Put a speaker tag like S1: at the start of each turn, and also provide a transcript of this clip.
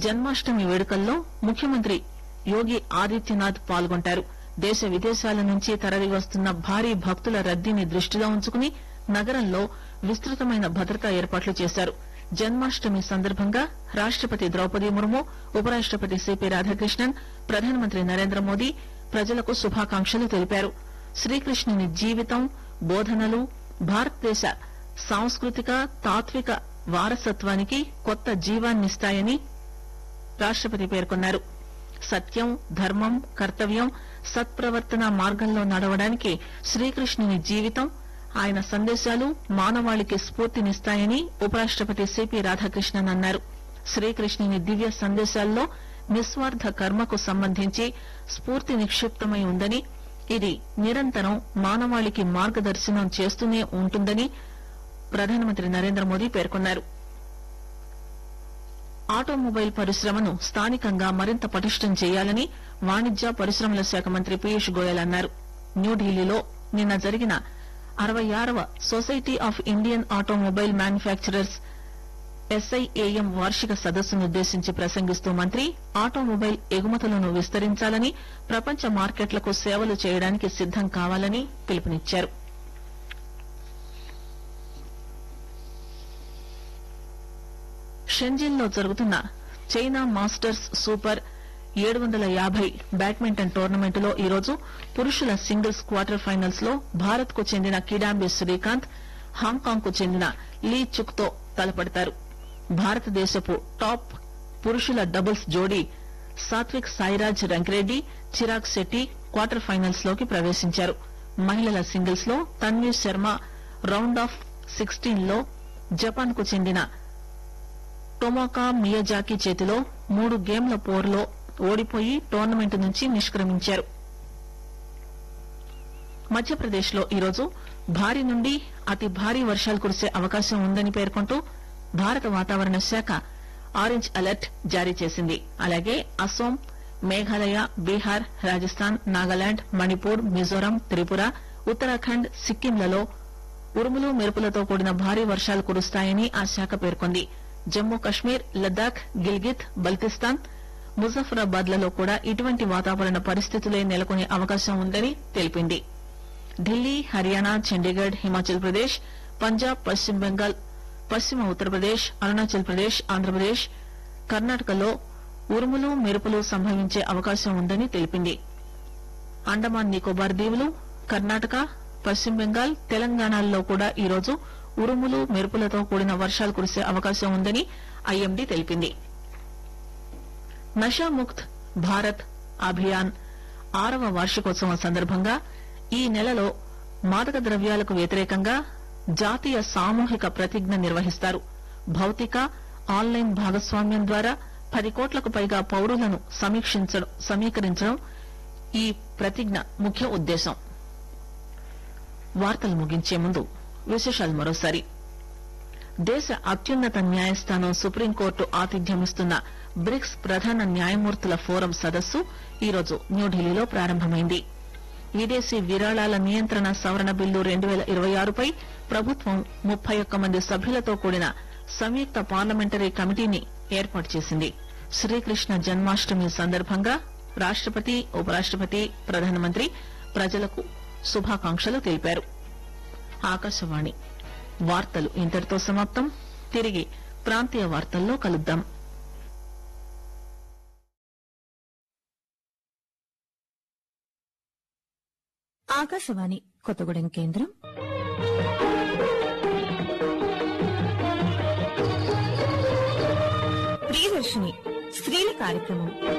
S1: జన్మాష్టమి వేడుకల్లో ముఖ్యమంత్రి యోగి ఆదిత్యనాథ్ పాల్గొంటారు దేశ విదేశాల నుంచి తరలివస్తున్న భారీ భక్తుల రద్దీని దృష్టిలో ఉంచుకుని నగరంలో విస్తృతమైన భద్రతా ఏర్పాట్లు చేశారు జన్మాష్టమి సందర్భంగా రాష్టపతి ద్రౌపది ముర్ము ఉపరాష్టపతి సిపి రాధాకృష్ణన్ ప్రధానమంత్రి నరేంద్ర మోదీ ప్రజలకు శుభాకాంక్షలు తెలిపారు శ్రీకృష్ణుని జీవితం బోధనలు భారతదేశ సాంస్కృతిక తాత్విక వారసత్వానికి కొత్త జీవాన్నిస్తాయని రాష్టపతి పేర్కొన్నారు సత్యం ధర్మం కర్తవ్యం సత్ప్రవర్తన మార్గంలో నడవడానికి శ్రీకృష్ణుని జీవితం ఆయన సందేశాలు మానవాళికి స్ఫూర్తినిస్తాయని ఉపరాష్టపతి సిపి రాధాకృష్ణన్ అన్నారు శ్రీకృష్ణుని దివ్య సందేశాల్లో నిస్వార్థ కర్మకు సంబంధించి స్ఫూర్తి నిక్షిప్తమై ఉందని ఇది నిరంతరం మానవాళికి మార్గదర్శనం చేస్తూనే ఉంటుందని ప్రధానమంత్రి నరేంద్ర మోదీ పేర్కొన్నారు ఆటోమొబైల్ పరిశ్రమను స్థానికంగా మరింత పటిష్టం చేయాలని వాణిజ్య పరిశ్రమల శాఖ మంత్రి పీయూష్ గోయల్ అన్నారు న్యూఢిల్లీలో నిన్న జరిగిన అరవై ఆరవ Society of Indian Automobile Manufacturers SIAM వార్షిక సదస్సునుద్దేశించి ప్రసంగిస్తూ మంత్రి ఆటోమొబైల్ ఎగుమతులను విస్తరించాలని ప్రపంచ మార్కెట్లకు సేవలు చేయడానికి సిద్దం కావాలని పిలుపునిచ్చారు షెంజిన్ లో జరుగుతున్న చైనా మాస్టర్స్ సూపర్ ఏడు వందల యాభై బ్యాడ్మింటన్ టోర్నమెంట్ లో ఈరోజు పురుషుల సింగిల్స్ క్వార్టర్ ఫైనల్స్ లో భారత్ కు చెందిన కిడాంబి శ్రీకాంత్ హాంకాంగ్ కు చెందిన లీ చుక్ తో తలపడతారు భారతదేశపు టాప్ పురుషుల డబుల్స్ జోడీ సాత్విక్ సాయిరాజ్ రంకిరెడ్డి చిరాగ్ శెట్టి క్వార్టర్ ఫైనల్స్ లోకి ప్రవేశించారు మహిళల సింగిల్స్ లో Tanvi Sharma round of sixteen లో జపాన్ కు చెందిన టొమోకా మియజాకి చేతిలో మూడు గేమ్ల పోరులో ఓడిపోయి టోర్నమెంట్ నుంచి నిష్క్రమించారు మధ్యప్రదేశ్ లో ఈరోజు భారీ నుండి అతి భారీ వర్షాలు కురిసే అవకాశం ఉందని పేర్కొంటూ భారత వాతావరణ శాఖ ఆరెంజ్ అలర్ట్ జారీ చేసింది అలాగే అస్సోం మేఘాలయ బీహార్ రాజస్థాన్ నాగాలాండ్ మణిపూర్ మిజోరాం త్రిపుర ఉత్తరాఖండ్ సిక్కింలలో ఉరుములు మెరుపులతో కూడిన భారీ వర్షాలు కురుస్తాయని ఆ శాఖ పేర్కొంది జమ్మూ కశ్మీర్ లద్దాఖ్ గిల్గిత్ బల్తిస్తాన్ ముజఫరాబాద్ లలో కూడా ఇటువంటి వాతావరణ పరిస్థితులే నెలకొనే అవకాశం ఉందని తెలిపింది ఢిల్లీ హర్యానా చండీగఢ్ హిమాచల్ ప్రదేశ్ పంజాబ్ పశ్చిమ బెంగాల్ పశ్చిమ ఉత్తరప్రదేశ్ అరుణాచల్ ప్రదేశ్ ఆంధ్రప్రదేశ్ కర్ణాటకలో ఉరుములు మెరుపులు సంభవించే అవకాశం ఉందని తెలిపింది అండమాన్ నికోబార్ దీవులు కర్ణాటక పశ్చిమ బెంగాల్ తెలంగాణల్లో కూడా ఈరోజు ఉరుములు మెరుపులతో కూడిన వర్షాలు కురిసే అవకాశం ఉందని ఐఎండీ తెలిపింది నషాముక్త్ భారత్ అభియాన్ ఆరవ వార్షికోత్సవం సందర్భంగా ఈ నెలలో మాదక ద్రవ్యాలకు వ్యతిరేకంగా జాతీయ సామూహిక ప్రతిజ్ఞ నిర్వహిస్తారు భౌతిక ఆన్లైన్ భాగస్వామ్యం ద్వారా పది కోట్లకు పైగా పౌరులను సమీక్షించడం సమీకరించడం ఈ ప్రతిజ్ఞ ముఖ్య ఉద్దేశం వార్తలు ముగించే ముందు విశేషాలు మరోసారి దేశ అత్యున్నత న్యాయస్థానం సుప్రీంకోర్టు ఆతిథ్యమిస్తున్న బ్రిక్స్ ప్రధాన న్యాయమూర్తుల ఫోరం సదస్సు ఈరోజు న్యూఢిల్లీలో ప్రారంభమైంది విదేశీ విరాళాల నియంత్రణ సవరణ బిల్లు రెండు పేల ఇరవై ఆరుపై ప్రభుత్వం ముప్పై ఒక్క మంది సభ్యులతో కూడిన సంయుక్త పార్లమెంటరీ కమిటీని ఏర్పాటు చేసింది శ్రీకృష్ణ జన్మాష్టమి సందర్భంగా రాష్టపతి ఉపరాష్టపతి ప్రధానమంత్రి ప్రజలకు శుభాకాంక్షలు తెలిపారు ఆకాశవాణి వార్తలు ఇంతటితో సమాప్తం తిరిగి ప్రాంతీయ వార్తల్లో కలుద్దాం
S2: ఆకాశవాణి కొత్తగూడెం కేంద్రం ప్రియదర్శిని స్త్రీల కార్యక్రమం